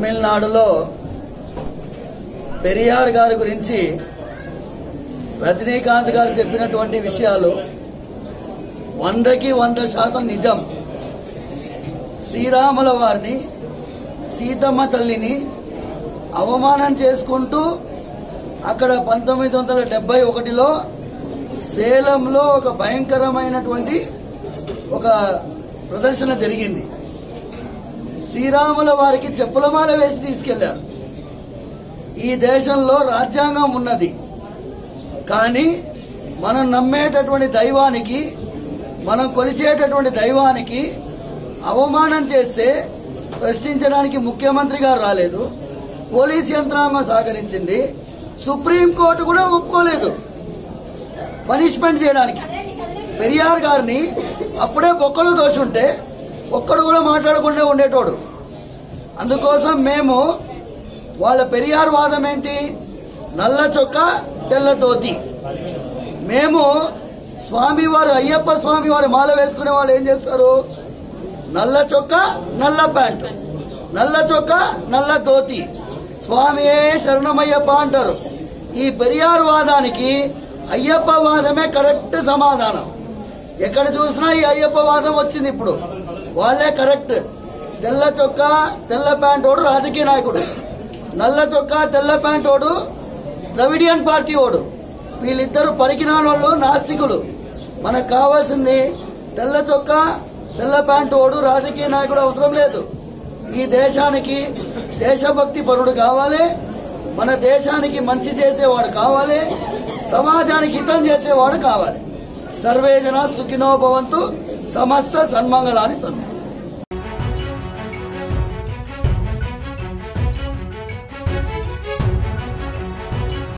తమిళనాడులో పెరియార్ గారి గురించి రజనీకాంత్ గారు చెప్పినటువంటి విషయాలు వందకి వంద శాతం నిజం శ్రీరాముల వారిని సీతమ్మ తల్లిని అవమానం చేసుకుంటూ అక్కడ పంతొమ్మిది వందల డెబ్బై ఒకటిలో సేలంలో ఒక భయంకరమైనటువంటి ఒక ప్రదర్శన జరిగింది శ్రీరాముల వారికి చెప్పులమాల వేసి తీసుకెళ్లారు ఈ దేశంలో రాజ్యాంగం ఉన్నది కానీ మనం నమ్మేటటువంటి దైవానికి మనం కొలిచేటటువంటి దైవానికి అవమానం చేస్తే ప్రశ్నించడానికి ముఖ్యమంత్రి గారు రాలేదు పోలీస్ యంత్రాంగం సహకరించింది సుప్రీంకోర్టు కూడా ఒప్పుకోలేదు పనిష్మెంట్ చేయడానికి పెరియార్ గారిని అప్పుడే బొక్కలు దోచుంటే ఒక్కడు కూడా మాట్లాడకుండా ఉండేటోడు అందుకోసం మేము వాళ్ళ పెరియార్ వాదం ఏంటి నల్ల చొక్క తెల్ల తోతి మేము స్వామివారు అయ్యప్ప స్వామి వారు మాల వేసుకునే వాళ్ళు ఏం చేస్తారు నల్ల చొక్క నల్ల ప్యాంటు నల్ల చొక్క నల్ల ధోతి స్వామియే శరణమయ్యప్ప అంటారు ఈ పెరియార్ వాదానికి అయ్యప్ప వాదమే కరెక్ట్ సమాధానం ఎక్కడ చూసినా ఈ అయ్యప్ప వాదం వచ్చింది ఇప్పుడు వాళ్ళే కరెక్ట్ తెల్ల చొక్కా తెల్ల ప్యాంట్ ఓడు రాజకీయ నాయకుడు నల్ల చొక్కా తెల్ల ప్యాంట్ ఓడు ద్రవిడియన్ పార్టీ ఓడు వీళ్ళిద్దరు పరికినాల వాళ్ళు నాస్తికులు మనకు కావాల్సింది తెల్ల చొక్కా తెల్ల ప్యాంట్ ఓడు రాజకీయ నాయకుడు అవసరం లేదు ఈ దేశానికి దేశభక్తి పరుడు కావాలి మన దేశానికి మంచి చేసేవాడు కావాలి సమాజానికి హితం చేసేవాడు కావాలి సర్వేజన సుఖినో భవంతు సమస్త సన్మంగళాన్ని సంతు